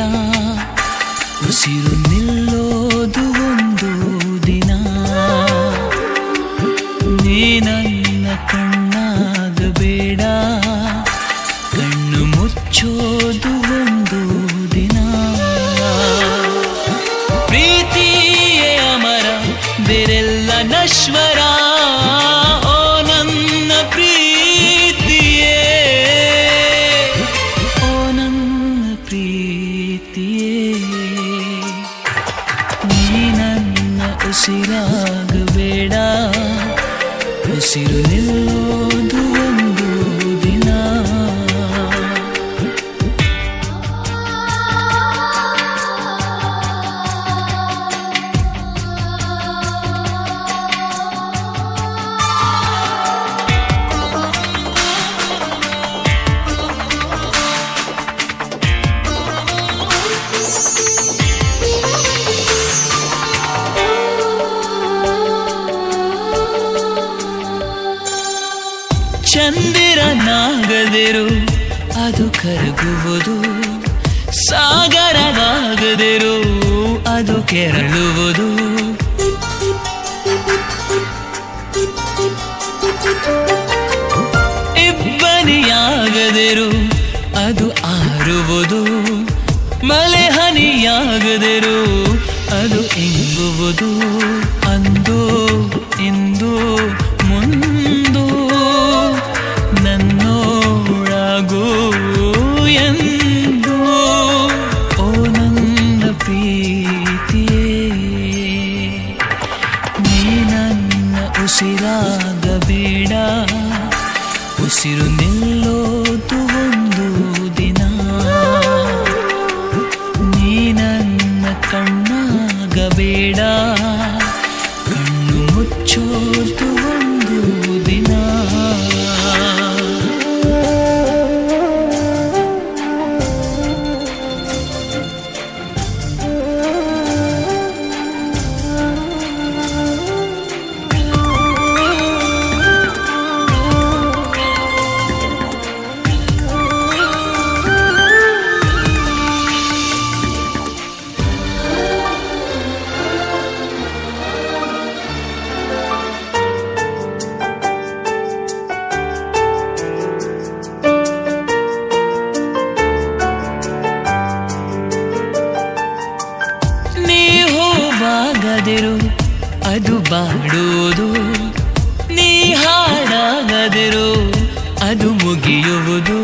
ಉಸಿರು ನಿಲ್ಲೋದು ಒಂದು ದಿನ ನೀ ನನ್ನ ಕಣ್ಣಾಗಬೇಡ ಕಣ್ಣು ಮುಚ್ಚೋದು ಒಂದು ದಿನ ಪ್ರೀತಿಯೇ ಅಮರ ಬೇರೆಲ್ಲ ನಶ್ವರ ಓ ನನ್ನ ಪ್ರೀತಿಯೇ ಓ ನನ್ನ ಪ್ರೀತಿಯೇ ನೀ ನನ್ನ ಉಸಿರಾಗಬೇಡ ಉಸಿರು ನಿಲ್ಲೋದು ಒಂದು ದಿನ ಚಂದಿರನಾಗದಿರು ಅದು ಕರಗುವುದು ಸಾಗರವಾಗದಿರು ಅದು ಕೆರಳುವುದು ಇಬ್ಬನಿಯಾಗದಿರು ಅದು ಆರುವುದು ಮಳೆ ಹನಿಯಾಗದಿರು ಅದು ಇಂಗುವುದು ಅಂದು ಇಂದು ಮುಂದು ನನ್ನೋಳಾಗು ಎಂದು ಓ ನನ್ನ ಪ್ರೀತಿಯೇ ನೀ ನನ್ನ ಉಸಿರಾಗಬೇಡ ಉಸಿರು ನಿಲ್ಲೋದು ಒಂದು ದಿನ ನೀ ನನ್ನ ಕಣ್ಣಾಗಬೇಡ ಕಣ್ಣು ಮುಚ್ಚೋದು ಒಂದು ದಿನ ನೀ ಹೂವಾಗದಿರು ಅದು ಬಾಡುವುದು ನೀ ಹಾಡಾಗದಿರು ಅದು ಮುಗಿಯುವುದು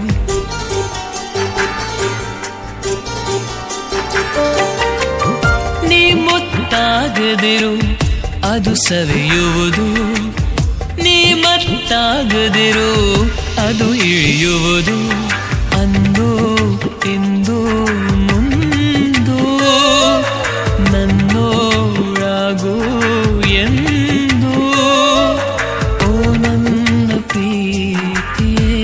ನೀ ಮುತ್ತಾಗದಿರು ಅದು ಸವಿಯುವುದು ನೀ ಮತ್ತಾಗದಿರು ಅದು ಇಳಿಯುವುದು ಅಂದು ಇಂದು ಮುಂದು ನನ್ನೋಳಾಗು ಎಂದು ಓ ನನ್ನ ಪ್ರೀತಿಯೇ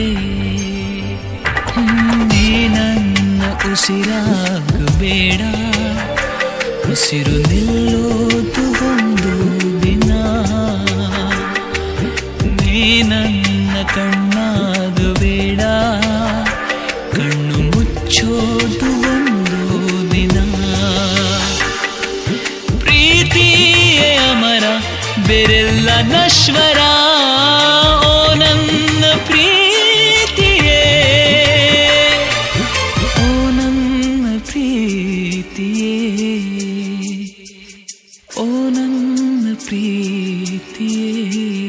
ನೀ ನನ್ನ ಉಸಿರಾಗಬೇಡ ಉಸಿರು ನಿಲ್ಲೋದು ಒಂದು ದಿನ ನೀ ನನ್ನ ಕಣ್ಣಾಗಬೇಡ ಕಣ್ಣು ಮುಚ್ಚೋದು ಒಂದು ದಿನ ಪ್ರೀತಿಯೇ ಅಮರ ಬೇರೆಲ್ಲ ನಶ್ವರ ಓ ನನ್ನ ಪ್ರೀತಿಯೇ ಓ ನನ್ನ ಪ್ರೀತಿಯೇ ಓ ನನ್ನ ಪ್ರೀತಿಯೇ